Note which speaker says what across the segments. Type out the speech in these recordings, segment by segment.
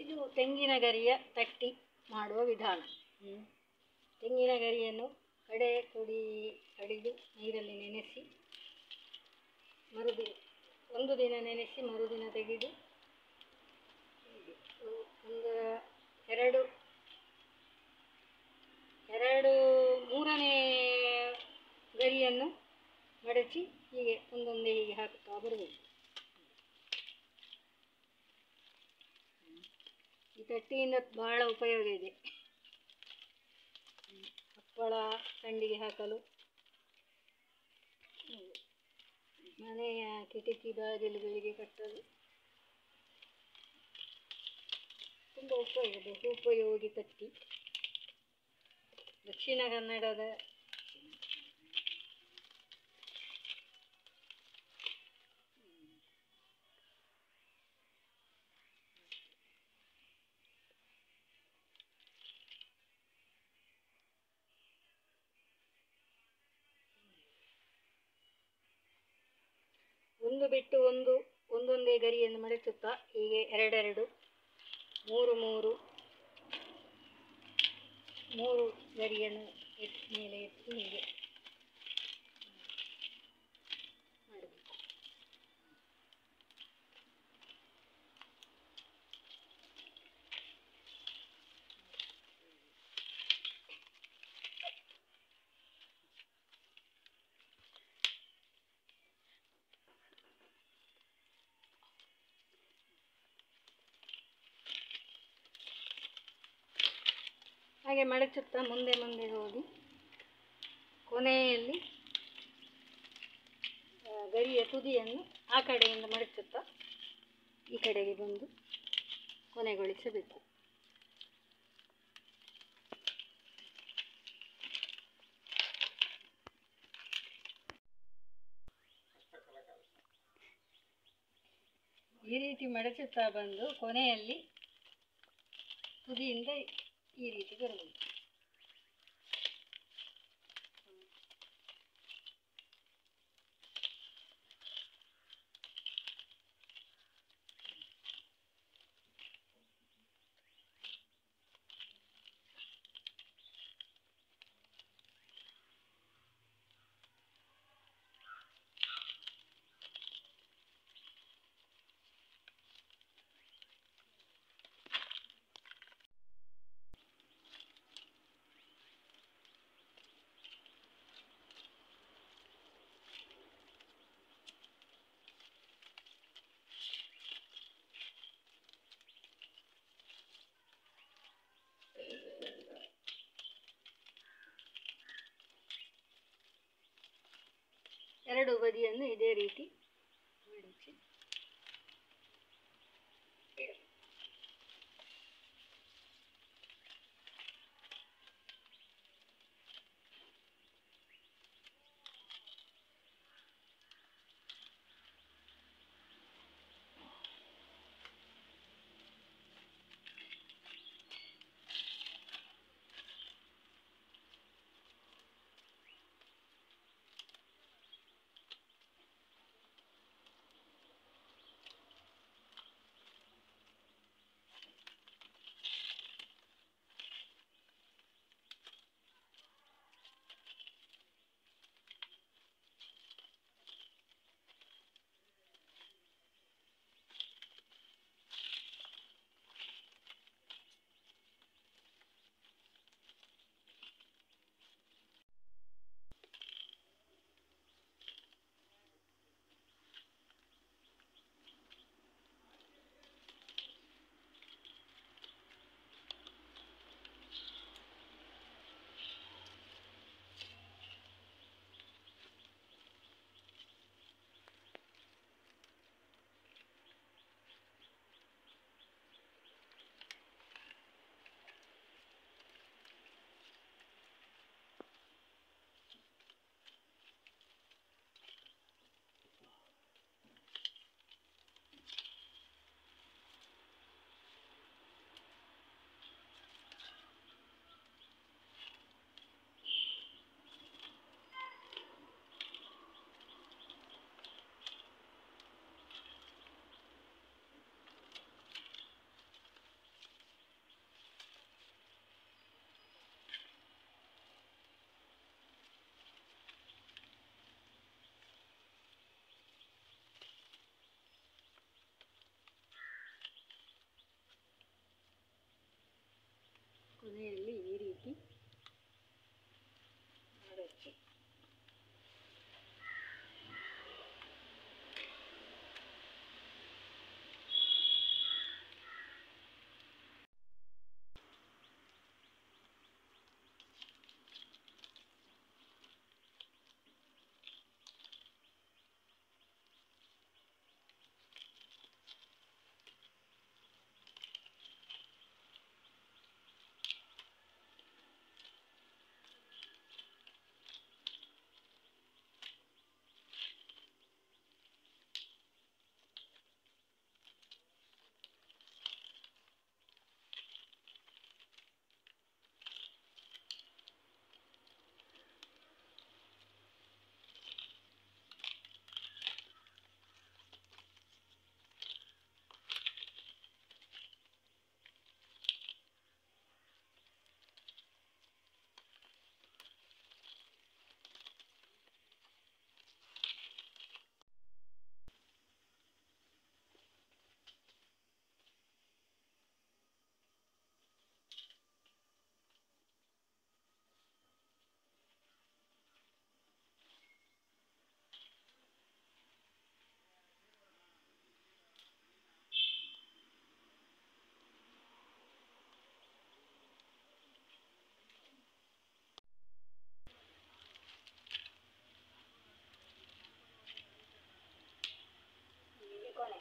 Speaker 1: ಇದು ತೆಂಗಿನ ಗರಿಯ ತಟ್ಟಿ ಮಾಡುವ ವಿಧಾನ ಹ್ಮ್. ತೆಂಗಿನ ಗರಿಯನ್ನು ಕಡೆ ಕೊಡಿ ಕಡಿದು ನೀರಲ್ಲಿ ನೆನೆಸಿ ಮರುದಿನ ಒಂದು ದಿನ ನೆನೆಸಿ ಮರುದಿನ ತೆಗೆದು ಹೀಗೆ ಒಂದು ಎರಡು ಎರಡು ಮೂರನೇ ಗರಿಯನ್ನು ಮಡಚಿ ಹೀಗೆ ಒಂದೊಂದೇ ಹೀಗೆ ಹಾಕ್ತಾ ಬರಬೇಕು ಈ ತಟ್ಟಿಯಿಂದ ಬಹಳ ಉಪಯೋಗ ಇದೆ ಹ್ಮ್. ಹಪ್ಪಳ ಸಂಡಿಗೆ ಹಾಕಲು ಹ್ಮ್. ಮನೆಯ ಕಿಟಕಿ ಬಾಗಿಲುಗಳಿಗೆ ಕಟ್ಟಲು ತುಂಬ ಉಪಯೋಗ ಬಹು ಉಪಯೋಗಿ ತಟ್ಟಿ ದಕ್ಷಿಣ ಕನ್ನಡದ ಒಂದು ಬಿಟ್ಟು ಒಂದು ಒಂದೊಂದೇ ಗರಿಯನ್ನು ಮಡಚುತ್ತಾ ಹೀಗೆ ಎರಡೆರಡು ಮೂರು ಮೂರು ಮೂರು ಗರಿಯನ್ನು ಎತ್ತಿ ಮೇಲೆ ಎತ್ತಿ ಹೀಗೆ ಮಾಡಬೇಕು ಹಾಗೆ ಮಡಚುತ್ತಾ ಮುಂದೆ ಮುಂದೆ ಹೋಗಿ ಕೊನೆಯಲ್ಲಿ ಆ, ಗರಿಯ ತುದಿಯನ್ನು ಆ ಕಡೆಯಿಂದ ಮಡಚುತ್ತಾ ಈ ಕಡೆಗೆ ಬಂದು ಕೊನೆಗೊಳಿಸಬೇಕು ಈ ರೀತಿ ಮಡಚುತ್ತಾ ಬಂದು ಕೊನೆಯಲ್ಲಿ ತುದಿಯಿಂದ ಈ ರೀತಿ ಬರಬೇಕು ಎರಡು ಬದಿಯನ್ನು ಇದೇ ರೀತಿ ಮಡಚಿ ಇಡು. ಕೊನೆಯಲ್ಲಿ ಈ ರೀತಿ ಮಾಡಬೇಕು ಇಲ್ಲಿಗೆ ಕೊನೆ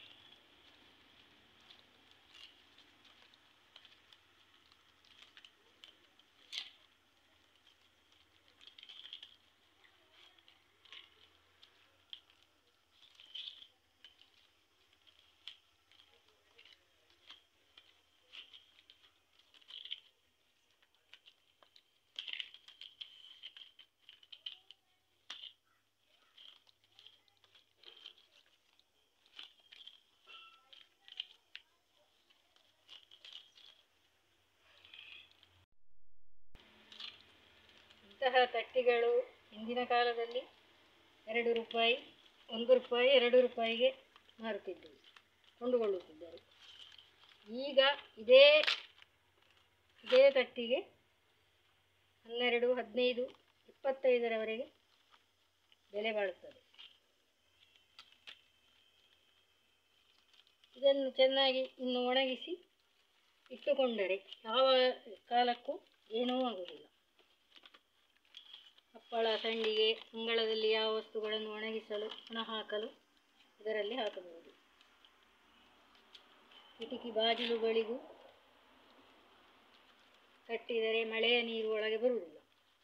Speaker 1: ಇಂತಹ ತಟ್ಟಿಗಳು ಹಿಂದಿನ ಕಾಲದಲ್ಲಿ ಎರಡು ರೂಪಾಯಿ ಒಂದು ರೂಪಾಯಿ ಎರಡು ರೂಪಾಯಿಗೆ ಮಾರುತ್ತಿದ್ದರು ಕೊಂಡುಕೊಳ್ಳುತ್ತಿದ್ದರು ಈಗ ಇದೇ ಇದೇ ತಟ್ಟಿಗೆ ಹನ್ನೆರಡು ಹದಿನೈದು ಇಪ್ಪತ್ತೈದರವರೆಗೆ ಬೆಲೆ ಬಾಳುತ್ತದೆ ಇದನ್ನು ಚೆನ್ನಾಗಿ ಇನ್ನು ಒಣಗಿಸಿ ಇಟ್ಟುಕೊಂಡರೆ ಯಾವ ಕಾಲಕ್ಕೂ ಏನೂ ಆಗುವುದಿಲ್ಲ ಹಪ್ಪಳ ಸಂಡಿಗೆ ಅಂಗಳದಲ್ಲಿ ಯಾವ ವಸ್ತುಗಳನ್ನು ಒಣಗಿಸಲು ಒಣ ಹಾಕಲು ಇದರಲ್ಲಿ ಹಾಕಬಹುದು ಕಿಟಕಿ ಬಾಗಿಲುಗಳಿಗೂ ಕಟ್ಟಿದರೆ ಮಳೆಯ ನೀರು ಒಳಗೆ ಬರುವುದಿಲ್ಲ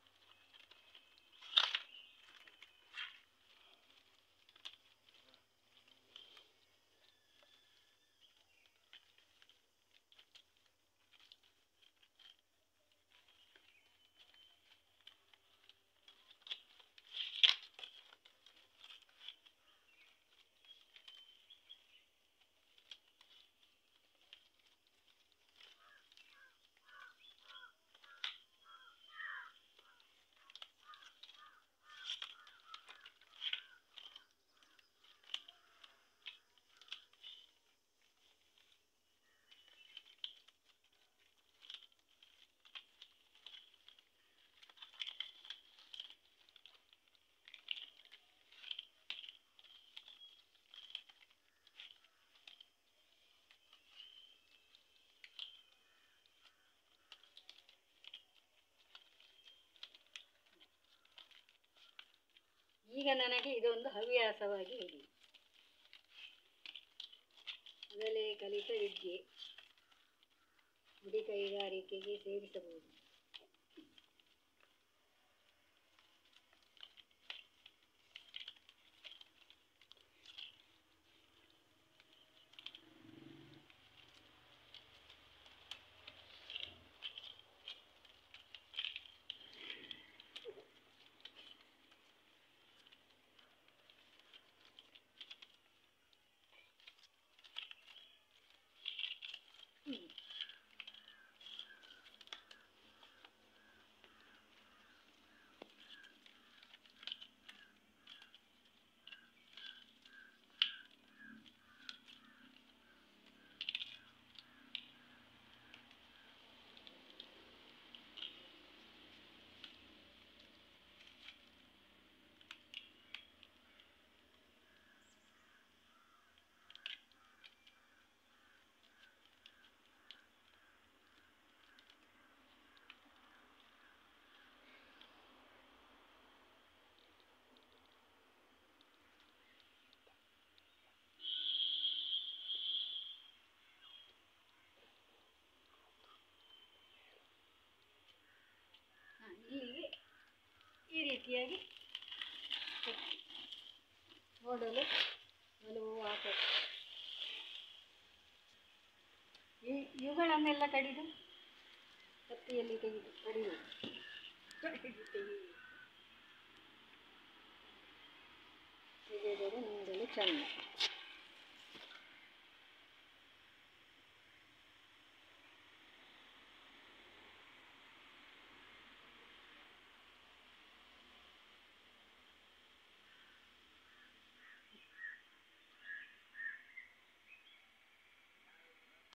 Speaker 1: ಈಗ ನನಗೆ ಇದೊಂದು ಹವ್ಯಾಸವಾಗಿ ಇದೆ ಮೊದಲೇ ಕಲಿತ ವಿದ್ಯೆ ಗುಡಿ ಕೈಗಾರಿಕೆಗೆ ಸೇರಿಸಬಹುದು ಈ ರೀತಿಯಾಗಿ ಕಟ್- ನೋಡಲು ಒಲವು ಆಕರ್ಷ ಈ- ಇವುಗಳನ್ನೆಲ್ಲ ಕಡಿದು ಕತ್ತಿಯಲ್ಲಿ ತೆಗೆದು ಕಡಿದು ಕಡಿದು ತೆಗೆದು ತೆಗೆದರೆ ನೋಡಲು ಚೆಂದ